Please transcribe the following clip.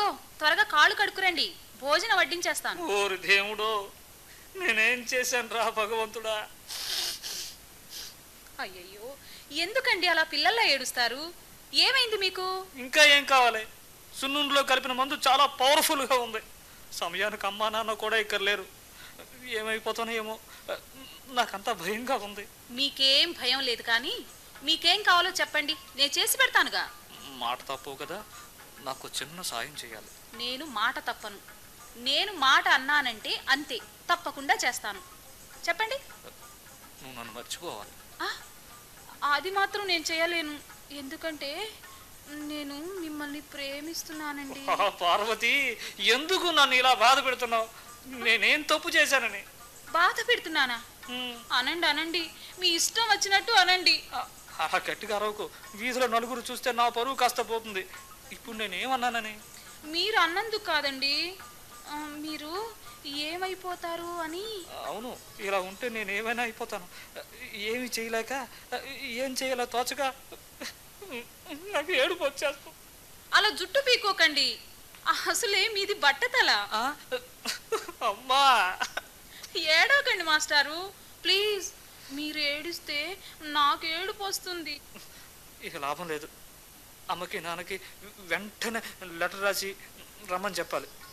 ఇదిగో త్వరగా కాళ్ళు కడుక్కురండి భోజనం వడ్డించేస్తాను ఓరి దేవుడో నేనేం చేశాను రా భగవంతుడా అయ్యయ్యో ఎందుకండి అలా పిల్లల్లా ఏడుస్తారు ఏమైంది మీకు ఇంకా ఏం కావాలి సున్నుండిలో కలిపిన మందు చాలా పవర్ఫుల్గా ఉంది సమయానికి అమ్మా నాన్న కూడా ఇక్కడ లేరు ఏమైపోతానో ఏమో నాకంతా భయంగా ఉంది మీకేం భయం లేదు కానీ మీకేం కావాలో చెప్పండి నేను చేసి పెడతానుగా మాట తప్పవు కదా నాకు చిన్న సాయం చేయాలి నేను మాట తప్పను నేను మాట అన్నానంటే అంతే తప్పకుండా చేస్తాను చెప్పండి నువ్వు నన్ను మర్చిపోవాలి ఆ, అది మాత్రం నేను చేయలేను ఎందుకంటే నేను మిమ్మల్ని ప్రేమిస్తున్నానండి ఆ, పార్వతి ఎందుకు నన్ను ఇలా బాధ పెడుతున్నావు నేనేం తప్పు చేశానని బాధ పెడుతున్నానా ఉమ్, అనండి అనండి మీ ఇష్టం వచ్చినట్టు అనండి ఆ, అలా గట్టిగా అరవకు వీధిలో నలుగురు చూస్తే నా పరువు కాస్త పోతుంది ఇప్పుడు నేనేమన్నానని మీరు అన్నందుకు కాదండి ఆ, మీరు ఏమైపోతారు అని అవును ఇలా ఉంటే నేను ఏమైనా అయిపోతాను ఏమి చేయలేక ఏం చేయాలో తోచగా నాకు ఏడుపు వచ్చేస్తాను అలా జుట్టు పీకోకండి అసలే మీది బట్టతల ఆ? అమ్మా ఏడవకండి మాస్టారు ప్లీజ్ మీరు ఏడిస్తే నాకు ఏడుపు వస్తుంది ఇక లాభం లేదు అమ్మకి నాన్నకి వెంటనే లెటర్ రాసి రమ్మని చెప్పాలి